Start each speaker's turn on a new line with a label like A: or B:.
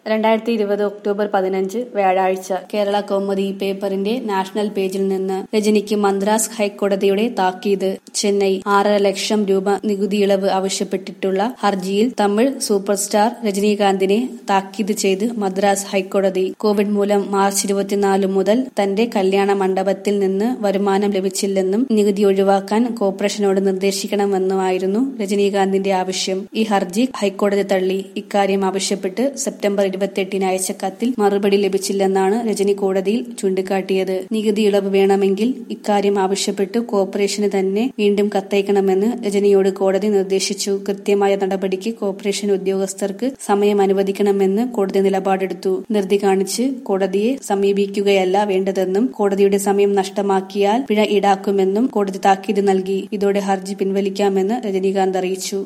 A: രണ്ടായിരത്തി ഇരുപത് ഒക്ടോബർ പതിനഞ്ച് വ്യാഴാഴ്ച കേരള കൗമുദി പേപ്പറിന്റെ നാഷണൽ പേജിൽ നിന്ന് രജനിക്ക് മദ്രാസ് ഹൈക്കോടതിയുടെ താക്കീത് ചെന്നൈ ആറര ലക്ഷം രൂപ നികുതി ഇളവ് ആവശ്യപ്പെട്ടിട്ടുള്ള ഹർജിയിൽ തമിഴ് സൂപ്പർ സ്റ്റാർ രജനീകാന്തിനെ താക്കീത് ചെയ്ത് മദ്രാസ് ഹൈക്കോടതി കോവിഡ് മൂലം മാർച്ച് ഇരുപത്തിനാല് മുതൽ തന്റെ കല്യാണ മണ്ഡപത്തിൽ നിന്ന് വരുമാനം ലഭിച്ചില്ലെന്നും നികുതി ഒഴിവാക്കാൻ കോർപ്പറേഷനോട് നിർദ്ദേശിക്കണമെന്നുമായിരുന്നു രജനീകാന്തിന്റെ ആവശ്യം ഈ ഹർജി ഹൈക്കോടതി തള്ളി ഇക്കാര്യം ആവശ്യപ്പെട്ട് സെപ്റ്റംബർ ഇരുപത്തിയെട്ടിന് അയച്ച കത്തിൽ മറുപടി ലഭിച്ചില്ലെന്നാണ് രജനി കോടതിയിൽ ചൂണ്ടിക്കാട്ടിയത് നികുതി ഇളവ് വേണമെങ്കിൽ ഇക്കാര്യം ആവശ്യപ്പെട്ട് കോർപ്പറേഷന് തന്നെ വീണ്ടും കത്തയക്കണമെന്ന് രജനിയോട് കോടതി നിർദ്ദേശിച്ചു കൃത്യമായ നടപടിക്ക് കോർപ്പറേഷൻ ഉദ്യോഗസ്ഥർക്ക് സമയം അനുവദിക്കണമെന്ന് കോടതി നിലപാടെടുത്തു ധൃതി കാണിച്ച് കോടതിയെ സമീപിക്കുകയല്ല വേണ്ടതെന്നും കോടതിയുടെ സമയം നഷ്ടമാക്കിയാൽ പിഴ ഈടാക്കുമെന്നും കോടതി താക്കീത് നൽകി ഇതോടെ ഹർജി പിൻവലിക്കാമെന്ന് രജനീകാന്ത് അറിയിച്ചു